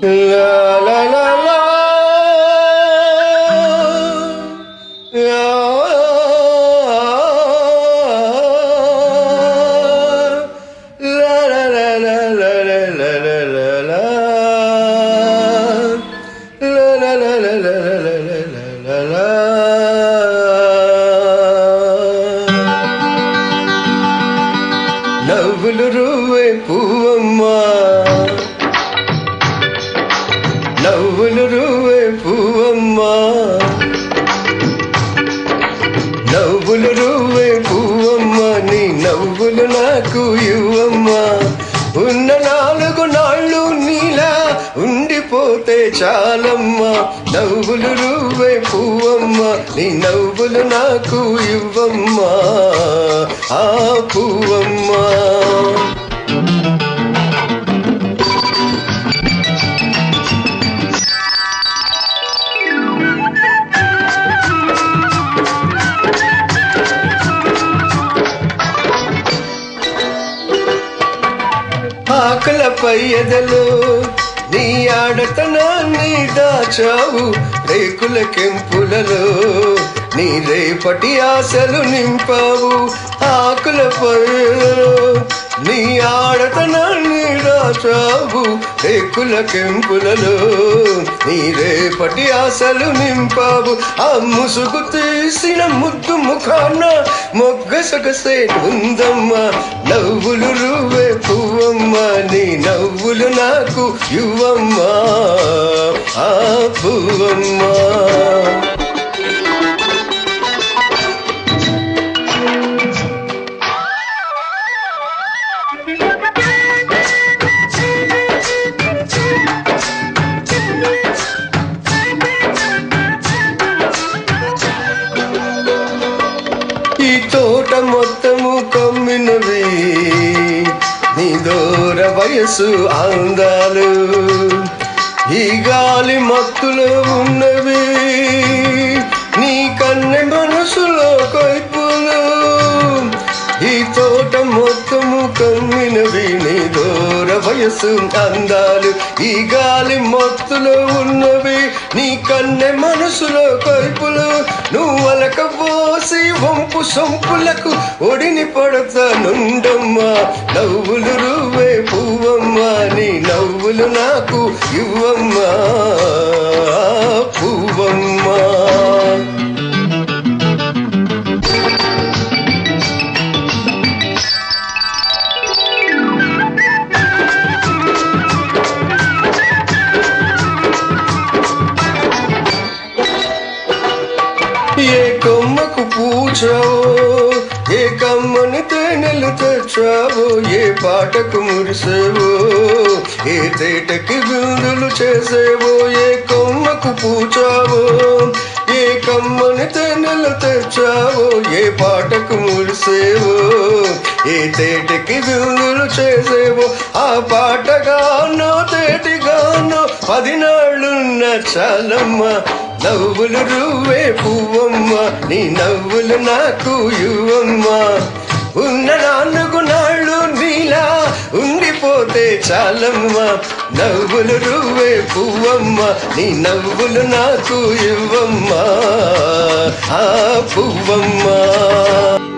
La la la la. La la la la la la la la la la. La la la la la la la la la la. నవ్వులు రువ్వే పువ్వమ్మా నవ్వులు రువ్వే పువ్వమ్మా నవ్వులు రువ్వే పువ్వమ్మా నీ నవ్వులు నాకు ఇవ్వమ్మా ఉన్న నాలుగు నాళ్ళు నీలా ఉండిపోతే చాలమ్మా నవ్వులు రువ్వే పువ్వమ్మా నీ నవ్వులు నాకు ఇవ్వమ్మా ఆ పువ్వమ్మా ఆకలపై ఎదలు నీ ఆడతనాన్ని దాచావు రేకుల కెంపులలో నీ రేపటి ఆశలు నింపావు ఆకులపై ఎదలు నీ ఆడతనాన్ని దాచావు రేకుల కెంపులలో నీ రేపటి ఆశలు నింపావు ఆ ముసుగు తీసిన ముద్దు ముఖాన మొగ్గ సొగసే ఉందమ్మా నవ్వులు రువ్వే పువ్వమ్మా నీ నవ్వులు నాకు ఇవ్వమ్మా ఆ పువ్వమ్మా ఈ తోట మొత్తము కమ్మినవి నీ దూర వయసు అందాలు ఈ గాలి మత్తులో ఉన్నవి నీ కన్నె మనసులో కైపులు ఈ తోట మొత్తము కమ్మినవి నీ దూర వయసు అందాలు ఈ గాలి మత్తులో ఉన్నవి నీ కన్నె మనసులో కైపులు నువ్వు అలక పోసి వంపు సొంపులకు ఒడిని పడతానుండమ్మా నవ్వులు రువ్వే పువ్వమ్మా నీ నవ్వులు నాకు ఇవ్వమ్మా పువ్వమ్మా ఏ కొమ్మకు పూచావో ఏ కమ్మని తేనెలు తెచ్చావో ఏ పాటకు మురిసేవో ఏ తేటకి బిందులు చేసేవో ఏ కొమ్మకు పూచావో ఏ కమ్మని తేనెలు తెచ్చావో ఏ పాటకు మురిసేవో ఏ తేటకి బిందులు చేసేవో ఆ పాటగానో తేటిగానో పదినాళ్ళున్న చాలమ్మా నవ్వులు రువ్వే పువ్వమ్మ నీ నవ్వులు నాకు ఇవ్వమ్మా ఉన్న నాలుగు నాళ్ళు నీలా ఉండిపోతే చాలమ్మా నవ్వులు రువ్వే పువ్వమ్మ నీ నవ్వులు నాకు ఇవ్వమ్మా ఆ పువ్వమ్మా